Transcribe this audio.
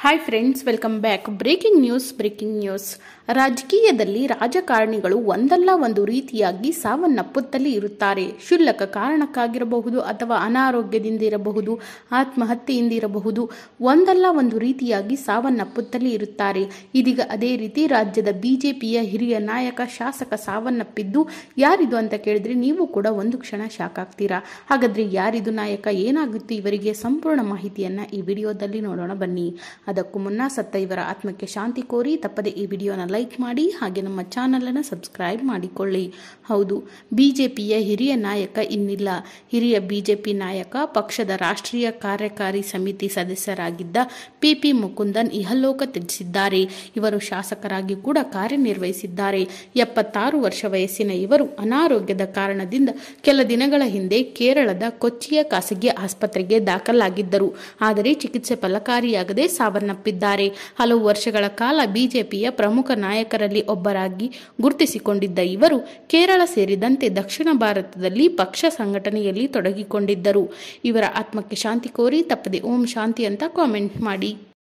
hi friends welcome back breaking news breaking news ರಾಜಕೀಯದಲ್ಲಿ ರಾಜಕಾರಣಿಗಳು ಒಂದಲ್ಲ ಒಂದು ರೀತಿಯಾಗಿ ಸಾವನ್ನಪ್ಪುತ್ತಲೇ ಇರುತ್ತಾರೆ ಕ್ಷುಲ್ಲಕ ಕಾರಣಕ್ಕಾಗಿರಬಹುದು ಅಥವಾ ಅನಾರೋಗ್ಯದಿಂದ ಇರಬಹುದು ಆತ್ಮಹತ್ಯೆಯಿಂದ ಇರಬಹುದು ಒಂದಲ್ಲ ಒಂದು ರೀತಿಯಾಗಿ ಸಾವನ್ನಪ್ಪುತ್ತಲೇ ಇರುತ್ತಾರೆ ಇದೀಗ ಅದೇ ರೀತಿ ರಾಜ್ಯದ ಬಿಜೆಪಿಯ ಹಿರಿಯ ನಾಯಕ ಶಾಸಕ ಸಾವನ್ನಪ್ಪಿದ್ದು ಯಾರಿದು ಅಂತ ಕೇಳಿದ್ರೆ ನೀವು ಕೂಡ ಒಂದು ಕ್ಷಣ ಶಾಕ್ ಆಗ್ತೀರಾ ಹಾಗಾದ್ರೆ ಯಾರಿದು ನಾಯಕ ಏನಾಗಿತ್ತು ಇವರಿಗೆ ಸಂಪೂರ್ಣ ಮಾಹಿತಿಯನ್ನ ಈ ವಿಡಿಯೋದಲ್ಲಿ ನೋಡೋಣ ಬನ್ನಿ ಅದಕ್ಕೂ ಮುನ್ನ ಸತ್ತ ಇವರ ಆತ್ಮಕ್ಕೆ ಶಾಂತಿ ಕೋರಿ ತಪ್ಪದೆ ಈ ವಿಡಿಯೋನ ಲೈಕ್ ಮಾಡಿ ಹಾಗೆ ನಮ್ಮ ಚಾನಲ್ ಅನ್ನು ಸಬ್ಸ್ಕ್ರೈಬ್ ಮಾಡಿಕೊಳ್ಳಿ ಹೌದು ಬಿಜೆಪಿಯ ಹಿರಿಯ ನಾಯಕ ಇನ್ನಿಲ್ಲ ಹಿರಿಯ ಬಿಜೆಪಿ ನಾಯಕ ಪಕ್ಷದ ರಾಷ್ಟ್ರೀಯ ಕಾರ್ಯಕಾರಿ ಸಮಿತಿ ಸದಸ್ಯರಾಗಿದ್ದ ಪಿ ಪಿ ಮುಕುಂದನ್ ಇಹಲೋಕ ತ್ಯಜಿಸಿದ್ದಾರೆ ಇವರು ಶಾಸಕರಾಗಿ ಕೂಡ ಕಾರ್ಯನಿರ್ವಹಿಸಿದ್ದಾರೆ ಎಪ್ಪತ್ತಾರು ವರ್ಷ ವಯಸ್ಸಿನ ಇವರು ಅನಾರೋಗ್ಯದ ಕಾರಣದಿಂದ ಕೆಲ ದಿನಗಳ ಹಿಂದೆ ಕೇರಳದ ಕೊಚ್ಚಿಯ ಖಾಸಗಿ ಆಸ್ಪತ್ರೆಗೆ ದಾಖಲಾಗಿದ್ದರು ಆದರೆ ಚಿಕಿತ್ಸೆ ಫಲಕಾರಿಯಾಗದೆ ಸಾವನ್ನಪ್ಪಿದ್ದಾರೆ ಹಲವು ವರ್ಷಗಳ ಕಾಲ ಬಿಜೆಪಿಯ ಪ್ರಮುಖ ನಾಯಕರಲ್ಲಿ ಒಬ್ಬರಾಗಿ ಗುರುತಿಸಿಕೊಂಡಿದ್ದ ಇವರು ಕೇರಳ ಸೇರಿದಂತೆ ದಕ್ಷಿಣ ಭಾರತದಲ್ಲಿ ಪಕ್ಷ ಸಂಘಟನೆಯಲ್ಲಿ ತೊಡಗಿಕೊಂಡಿದ್ದರು ಇವರ ಆತ್ಮಕ್ಕೆ ಶಾಂತಿ ಕೋರಿ ತಪ್ಪದೆ ಓಂ ಶಾಂತಿ ಅಂತ ಕಾಮೆಂಟ್ ಮಾಡಿ